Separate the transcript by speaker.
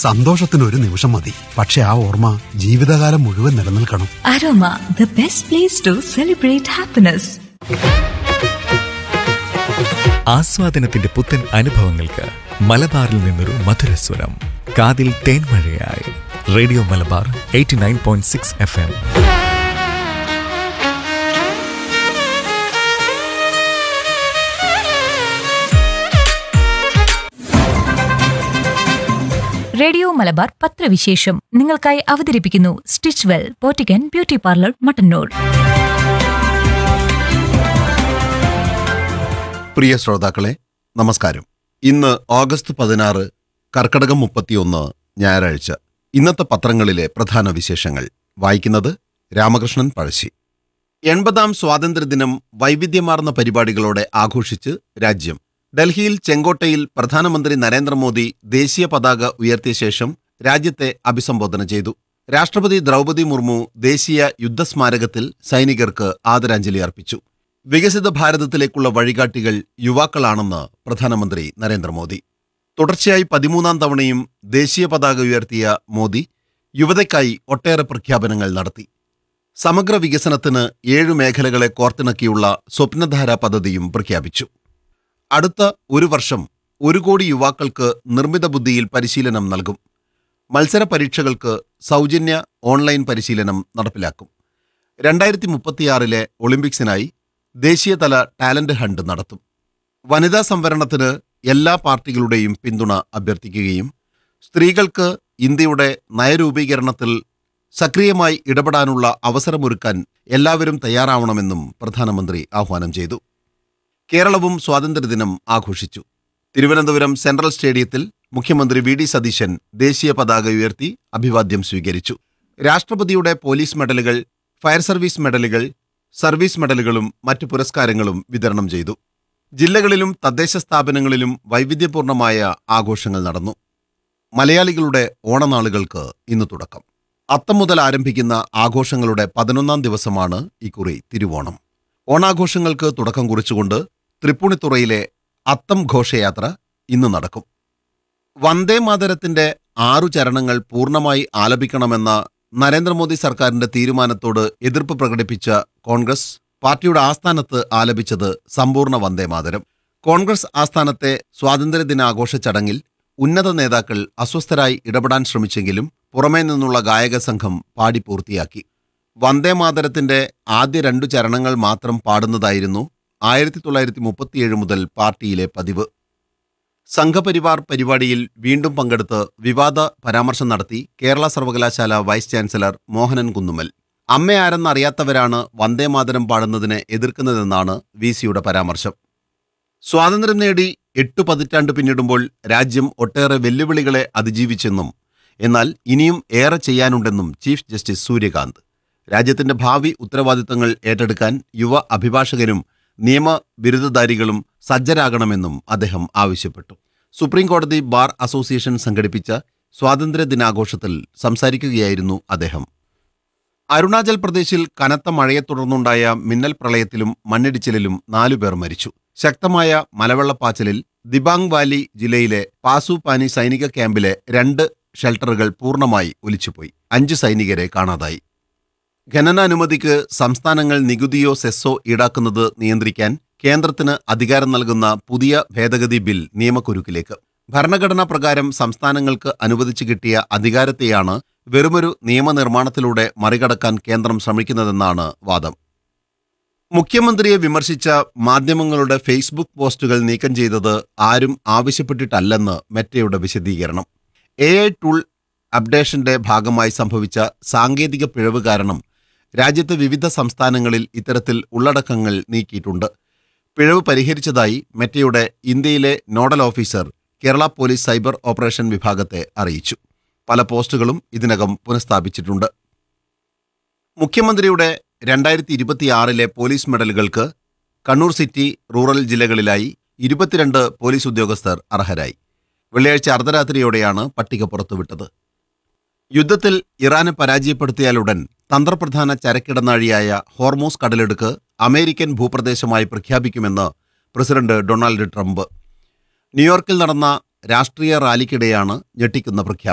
Speaker 1: സന്തോഷത്തിന് ഒരു നിമിഷം മതി പക്ഷെ ആ ഓർമ്മ ജീവിതകാലം മുഴുവൻ നിലനിൽക്കണം
Speaker 2: Aroma, the best place to celebrate happiness.
Speaker 3: ആസ്വാദനത്തിന്റെ പുത്തൻ അനുഭവങ്ങൾക്ക് മലബാറിൽ നിന്നൊരു മധുരസ്വരം കാതിൽ തേൻമഴയായി radio Malabar eighty nine point six F M
Speaker 2: radio Malabar പത്രവിശേഷം നിങ്ങൾക്കായി അവതരിപ്പിക്കുന്നു സ്റ്റിച്ച് വെൽ പോറ്റിക്കൻ ബ്യൂട്ടി പാർലർ മട്ടന്നൂർ
Speaker 4: പ്രിയ ശ്രോതാക്കളെ നമസ്കാരം ഇന്ന് ഓഗസ്റ്റ് പതിനാറ് കർക്കടകം മുപ്പത്തിയൊന്ന് ഞായറാഴ്ച ഇന്നത്തെ പത്രങ്ങളിലെ പ്രധാന വിശേഷങ്ങൾ വായിക്കുന്നത് രാമകൃഷ്ണൻ പഴശ്ശി എൺപതാം സ്വാതന്ത്ര്യദിനം വൈവിധ്യമാർന്ന പരിപാടികളോടെ ആഘോഷിച്ച് രാജ്യം ഡൽഹിയിൽ ചെങ്കോട്ടയിൽ പ്രധാനമന്ത്രി നരേന്ദ്രമോദി ദേശീയ പതാക ഉയർത്തിയ ശേഷം രാജ്യത്തെ അഭിസംബോധന ചെയ്തു രാഷ്ട്രപതി ദ്രൗപദി മുർമു ദേശീയ യുദ്ധസ്മാരകത്തിൽ സൈനികർക്ക് ആദരാഞ്ജലി അർപ്പിച്ചു വികസിത ഭാരതത്തിലേക്കുള്ള വഴികാട്ടികൾ യുവാക്കളാണെന്ന് പ്രധാനമന്ത്രി നരേന്ദ്രമോദി തുടർച്ചയായി പതിമൂന്നാം തവണയും ദേശീയ പതാക ഉയർത്തിയ മോദി യുവതയ്ക്കായി ഒട്ടേറെ പ്രഖ്യാപനങ്ങൾ നടത്തി സമഗ്ര വികസനത്തിന് ഏഴു മേഖലകളെ കോർത്തിണക്കിയുള്ള സ്വപ്നധാര പദ്ധതിയും പ്രഖ്യാപിച്ചു അടുത്ത ഒരു വർഷം ഒരു കോടി യുവാക്കൾക്ക് നിർമ്മിത ബുദ്ധിയിൽ പരിശീലനം നൽകും മത്സര പരീക്ഷകൾക്ക് സൗജന്യ ഓൺലൈൻ പരിശീലനം നടപ്പിലാക്കും രണ്ടായിരത്തി മുപ്പത്തിയാറിലെ ഒളിമ്പിക്സിനായി ദേശീയതല ടാലന്റ് ഹണ്ട് നടത്തും വനിതാ സംവരണത്തിന് എല്ലാ പാർട്ടികളുടെയും പിന്തുണ അഭ്യർത്ഥിക്കുകയും സ്ത്രീകൾക്ക് ഇന്ത്യയുടെ നയരൂപീകരണത്തിൽ സക്രിയമായി ഇടപെടാനുള്ള അവസരമൊരുക്കാൻ എല്ലാവരും തയ്യാറാവണമെന്നും പ്രധാനമന്ത്രി ആഹ്വാനം ചെയ്തു കേരളവും സ്വാതന്ത്ര്യദിനം ആഘോഷിച്ചു തിരുവനന്തപുരം സെൻട്രൽ സ്റ്റേഡിയത്തിൽ മുഖ്യമന്ത്രി വി ഡി സതീശൻ ദേശീയ പതാക ഉയർത്തി അഭിവാദ്യം സ്വീകരിച്ചു രാഷ്ട്രപതിയുടെ പോലീസ് മെഡലുകൾ ഫയർ സർവീസ് മെഡലുകൾ സർവീസ് മെഡലുകളും മറ്റു പുരസ്കാരങ്ങളും വിതരണം ചെയ്തു ജില്ലകളിലും തദ്ദേശ സ്ഥാപനങ്ങളിലും വൈവിധ്യപൂർണമായ ആഘോഷങ്ങൾ നടന്നു മലയാളികളുടെ ഓണനാളുകൾക്ക് ഇന്ന് തുടക്കം അത്തം മുതൽ ആരംഭിക്കുന്ന ആഘോഷങ്ങളുടെ പതിനൊന്നാം ദിവസമാണ് ഇക്കുറി തിരുവോണം ഓണാഘോഷങ്ങൾക്ക് തുടക്കം കുറിച്ചുകൊണ്ട് തൃപ്പൂണിത്തുറയിലെ അത്തം ഘോഷയാത്ര ഇന്ന് നടക്കും വന്ദേ മാതരത്തിന്റെ ആറു ചരണങ്ങൾ പൂർണ്ണമായി ആലപിക്കണമെന്ന നരേന്ദ്രമോദി സർക്കാരിന്റെ തീരുമാനത്തോട് എതിർപ്പ് പ്രകടിപ്പിച്ച കോൺഗ്രസ് പാർട്ടിയുടെ ആസ്ഥാനത്ത് ആലപിച്ചത് സമ്പൂർണ്ണ വന്ദേ മാതരം കോൺഗ്രസ് ആസ്ഥാനത്തെ സ്വാതന്ത്ര്യദിനാഘോഷ ചടങ്ങിൽ ഉന്നത നേതാക്കൾ അസ്വസ്ഥരായി ഇടപെടാൻ ശ്രമിച്ചെങ്കിലും പുറമേ നിന്നുള്ള ഗായക സംഘം പാടി പൂർത്തിയാക്കി വന്ദേ മാതരത്തിന്റെ ആദ്യ രണ്ടു ചരണങ്ങൾ മാത്രം പാടുന്നതായിരുന്നു ആയിരത്തി തൊള്ളായിരത്തി മുപ്പത്തിയേഴ് മുതൽ പാർട്ടിയിലെ പതിവ് സംഘപരിവാർ പരിപാടിയിൽ വീണ്ടും പങ്കെടുത്ത് വിവാദ പരാമർശം നടത്തി കേരള സർവകലാശാല വൈസ് ചാൻസലർ മോഹനൻ കുന്നുമ്മൽ അമ്മയാരെന്നറിയാത്തവരാണ് വന്ദേമാതരം പാടുന്നതിനെ എതിർക്കുന്നതെന്നാണ് വി സിയുടെ പരാമർശം സ്വാതന്ത്ര്യം നേടി എട്ടു പതിറ്റാണ്ട് പിന്നിടുമ്പോൾ രാജ്യം ഒട്ടേറെ വെല്ലുവിളികളെ അതിജീവിച്ചെന്നും എന്നാൽ ഇനിയും ഏറെ ചെയ്യാനുണ്ടെന്നും ചീഫ് ജസ്റ്റിസ് സൂര്യകാന്ത് രാജ്യത്തിന്റെ ഭാവി ഉത്തരവാദിത്തങ്ങൾ ഏറ്റെടുക്കാൻ യുവ അഭിഭാഷകരും നിയമ ബിരുദധാരികളും സജ്ജരാകണമെന്നും അദ്ദേഹം ആവശ്യപ്പെട്ടു സുപ്രീം കോടതി ബാർ അസോസിയേഷൻ സംഘടിപ്പിച്ച സ്വാതന്ത്ര്യ ദിനാഘോഷത്തിൽ സംസാരിക്കുകയായിരുന്നു അദ്ദേഹം അരുണാചൽ പ്രദേശിൽ കനത്ത മഴയെ തുടർന്നുണ്ടായ മിന്നൽ പ്രളയത്തിലും മണ്ണിടിച്ചിലിലും നാലുപേർ മരിച്ചു ശക്തമായ മലവെള്ളപ്പാച്ചിലിൽ ദിബാങ് വാലി ജില്ലയിലെ പാസുപാനി സൈനിക ക്യാമ്പിലെ രണ്ട് ഷെൽട്ടറുകൾ പൂർണ്ണമായി ഒലിച്ചുപോയി അഞ്ച് സൈനികരെ കാണാതായി ഖനനാനുമതിക്ക് സംസ്ഥാനങ്ങൾ നികുതിയോ സെസ്സോ ഈടാക്കുന്നത് നിയന്ത്രിക്കാൻ കേന്ദ്രത്തിന് അധികാരം നൽകുന്ന പുതിയ ഭേദഗതി ബിൽ നിയമക്കുരുക്കിലേക്ക് ഭരണഘടനാ പ്രകാരം സംസ്ഥാനങ്ങൾക്ക് അനുവദിച്ചു കിട്ടിയ അധികാരത്തെയാണ് വെറുമൊരു നിയമനിർമ്മാണത്തിലൂടെ മറികടക്കാൻ കേന്ദ്രം ശ്രമിക്കുന്നതെന്നാണ് വാദം മുഖ്യമന്ത്രിയെ വിമർശിച്ച മാധ്യമങ്ങളുടെ ഫേസ്ബുക്ക് പോസ്റ്റുകൾ നീക്കം ചെയ്തത് ആരും ആവശ്യപ്പെട്ടിട്ടല്ലെന്ന് മെറ്റയുടെ വിശദീകരണം എ ഐ ടൂൾ അപ്ഡേഷന്റെ ഭാഗമായി സംഭവിച്ച സാങ്കേതിക പിഴവ് കാരണം രാജ്യത്തെ വിവിധ സംസ്ഥാനങ്ങളിൽ ഇത്തരത്തിൽ ഉള്ളടക്കങ്ങൾ നീക്കിയിട്ടുണ്ട് പിഴവ് പരിഹരിച്ചതായി മെറ്റയുടെ ഇന്ത്യയിലെ nodal officer Kerala police cyber operation വിഭാഗത്തെ അറിയിച്ചു പല പോസ്റ്റുകളും ഇതിനകം പുനഃസ്ഥാപിച്ചിട്ടുണ്ട് മുഖ്യമന്ത്രിയുടെ രണ്ടായിരത്തി ഇരുപത്തിയാറിലെ പോലീസ് മെഡലുകൾക്ക് കണ്ണൂർ സിറ്റി റൂറൽ ജില്ലകളിലായി ഇരുപത്തിരണ്ട് പോലീസ് ഉദ്യോഗസ്ഥർ അർഹരായി വെള്ളിയാഴ്ച അർദ്ധരാത്രിയോടെയാണ് പട്ടിക പുറത്തുവിട്ടത് യുദ്ധത്തിൽ ഇറാനെ പരാജയപ്പെടുത്തിയാലുടൻ തന്ത്രപ്രധാന ചരക്കിടനാഴിയായ ഹോർമോസ് കടലെടുക്ക് അമേരിക്കൻ ഭൂപ്രദേശമായി പ്രഖ്യാപിക്കുമെന്ന് പ്രസിഡന്റ് ഡൊണാൾഡ് ട്രംപ് ന്യൂയോർക്കിൽ നടന്ന രാഷ്ട്രീയ റാലിക്കിടെയാണ് ഞെട്ടിക്കുന്ന പ്രഖ്യാപനം